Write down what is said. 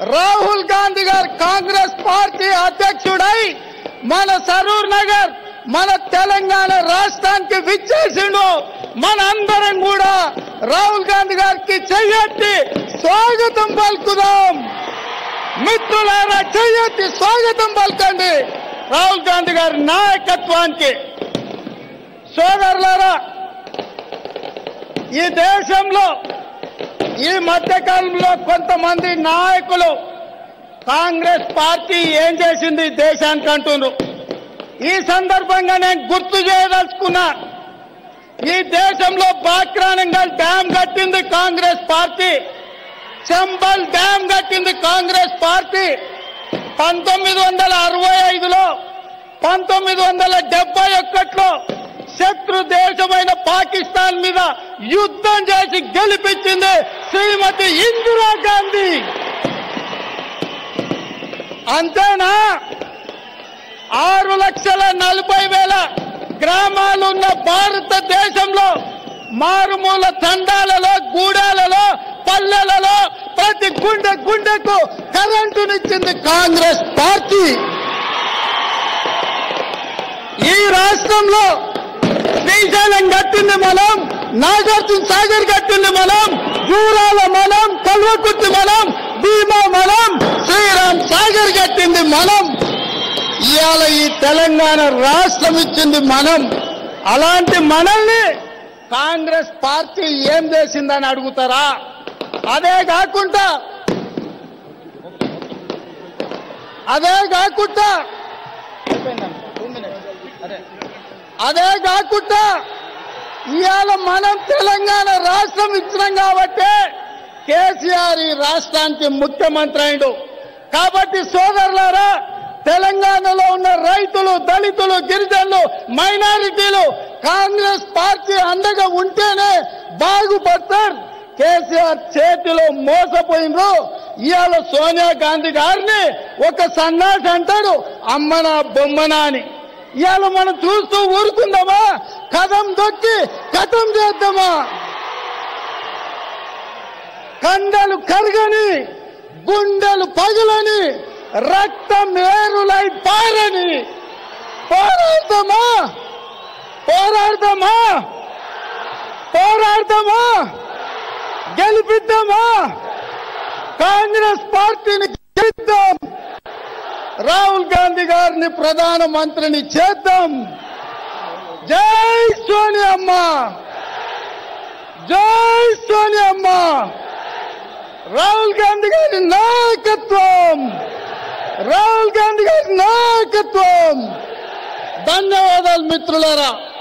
రాహుల్ గాంధీ గారు కాంగ్రెస్ పార్టీ అధ్యక్షుడై మన సరూర్ నగర్ మన తెలంగాణ రాష్ట్రానికి విచ్చేసిండు మన అందరం కూడా రాహుల్ గాంధీ గారికి చెయ్యెత్తి స్వాగతం పలుకుదాం మిత్రులారా చెయ్యెత్తి స్వాగతం పలకండి రాహుల్ గాంధీ గారి నాయకత్వానికి సోదరులారా ఈ దేశంలో ఈ మధ్యకాలంలో కొంతమంది నాయకులు కాంగ్రెస్ పార్టీ ఏం చేసింది ఈ దేశానికి అంటున్నారు ఈ సందర్భంగా నేను గుర్తు చేయదలుచుకున్నా ఈ దేశంలో బాక్రానంగల్ డ్యాం కట్టింది కాంగ్రెస్ పార్టీ చంబల్ డ్యాం కట్టింది కాంగ్రెస్ పార్టీ పంతొమ్మిది వందల అరవై ఐదులో పంతొమ్మిది వందల డెబ్బై ఒకటిలో శత్రు దేశమైన పాకిస్తాన్ మీద యుద్ధం చేసి గెలిపించింది శ్రీమతి ఇందిరా గాంధీ అంతేనా ఆరు లక్షల నలభై వేల గ్రామాలున్న భారతదేశంలో మారుమూల తండాలలో గూడాలలో పల్లెలలో ప్రతి గుండె గుండెకు కరెంటునిచ్చింది కాంగ్రెస్ పార్టీ ఈ రాష్ట్రంలో శ్రీశైలం కట్టింది మనం నాగార్జున సాగర్ కట్టింది మనం జూరాల మనం కల్వకుర్తి మనం భీమా మనం శ్రీరామ్ సాగర్ కట్టింది మనం ఇవాళ ఈ తెలంగాణ రాష్ట్రం ఇచ్చింది మనం అలాంటి మనల్ని కాంగ్రెస్ పార్టీ ఏం చేసిందని అడుగుతారా అదే కాకుండా అదే కాకుండా అదే కాకుండా ఇవాళ మనం తెలంగాణ రాష్ట్రం ఇచ్చినాం కాబట్టి కేసీఆర్ ఈ రాష్ట్రానికి ముఖ్యమంత్రి అయిండు కాబట్టి సోదరులారా తెలంగాణలో ఉన్న రైతులు దళితులు గిరిజనులు మైనారిటీలు కాంగ్రెస్ పార్టీ అండగా ఉంటేనే బాగుపడతారు కేసీఆర్ చేతిలో మోసపోయినరు ఇవాళ సోనియా గాంధీ గారిని ఒక సన్నాసి అంటాడు అమ్మనా బొమ్మనా అని ఇవాళ మనం చూస్తూ ఊరుకుందామా కథం దొక్కి కథం చేద్దామా కండలు కరగని గుండెలు పగులని రక్తం ఏరులై పారని పోరాడతామా పోరాడతామా పోరాడతామా గెలిపిద్దామా కాంగ్రెస్ పార్టీని గెలిద్దాం రాహుల్ గాంధీ గారిని ప్రధానమంత్రిని చేద్దాం జై సోనియమ్మ జై సోనియమ్మ రాహుల్ గాంధీ గారి నాయకత్వం రాహుల్ గాంధీ గారి నాయకత్వం ధన్యవాదాలు మిత్రులారా